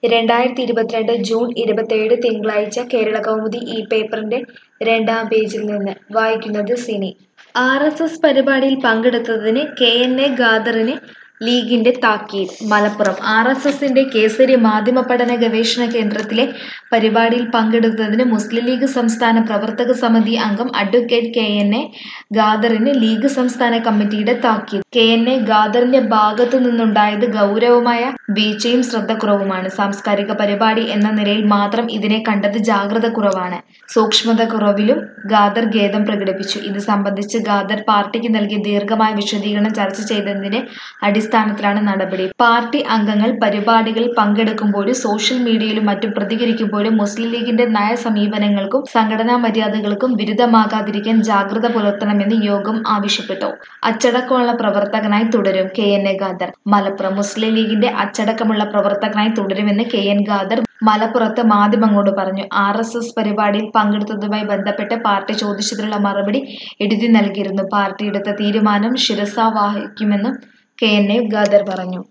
രണ്ടായിരത്തി ഇരുപത്തിരണ്ട് ജൂൺ ഇരുപത്തേഴ് തിങ്കളാഴ്ച കേരള കൗമുദി ഈ പേപ്പറിന്റെ രണ്ടാം പേജിൽ നിന്ന് വായിക്കുന്നത് സിനി ആർ എസ് എസ് പരിപാടിയിൽ പങ്കെടുത്തതിന് കെ എൻ എ ഖാദറിന് ലീഗിന്റെ താക്കീത് മലപ്പുറം ആർ എസ് എസിന്റെ കേസരി മാധ്യമ പഠന ഗവേഷണ കേന്ദ്രത്തിലെ പരിപാടിയിൽ പങ്കെടുത്തതിന് മുസ്ലിം ലീഗ് സംസ്ഥാന പ്രവർത്തക സമിതി അംഗം അഡ്വക്കേറ്റ് കെ എൻ എ ഖാദറിന് ലീഗ് സംസ്ഥാന കമ്മിറ്റിയുടെ താക്കീത് കെ എൻ എ ഖാദറിന്റെ ഭാഗത്തു നിന്നുണ്ടായത് ഗൗരവമായ വീഴ്ചയും ശ്രദ്ധക്കുറവുമാണ് സാംസ്കാരിക പരിപാടി എന്ന നിലയിൽ മാത്രം ഇതിനെ കണ്ടത് ജാഗ്രത കുറവാണ് സൂക്ഷ്മത കുറവിലും ഖാദർ ഖേദം പ്രകടിപ്പിച്ചു ഇത് സംബന്ധിച്ച് ഖാദർ പാർട്ടിക്ക് നൽകിയ ദീർഘമായ വിശദീകരണം ചർച്ച ചെയ്തതിന്റെ അടിസ്ഥാനത്തിലാണ് നടപടി പാർട്ടി അംഗങ്ങൾ പരിപാടികളിൽ പങ്കെടുക്കുമ്പോഴും സോഷ്യൽ മീഡിയയിലും മറ്റും പ്രതികരിക്കുമ്പോഴും മുസ്ലിം ലീഗിന്റെ നയ സമീപനങ്ങൾക്കും സംഘടനാ മര്യാദകൾക്കും വിരുദ്ധമാകാതിരിക്കാൻ ജാഗ്രത പുലർത്തണമെന്ന് യോഗം ആവശ്യപ്പെട്ടു അച്ചടക്കമുള്ള പ്രവർത്തകനായി തുടരും K N A Khadar Malappuram Muslim ലീഗിന്റെ അച്ചടക്കമുള്ള പ്രവർത്തകനായി തുടരുമെന്ന് കെ എൻ ഖാദർ മലപ്പുറത്ത് മാധ്യമങ്ങളോട് പറഞ്ഞു ആർ എസ് എസ് പരിപാടിയിൽ പങ്കെടുത്തതുമായി ബന്ധപ്പെട്ട് പാർട്ടി ചോദിച്ചതിനുള്ള മറുപടി എഴുതി നൽകിയിരുന്നു പാർട്ടി എടുത്ത തീരുമാനം ശിരസാ വഹിക്കുമെന്നും കെ എൻ എ ഖാദർ പറഞ്ഞു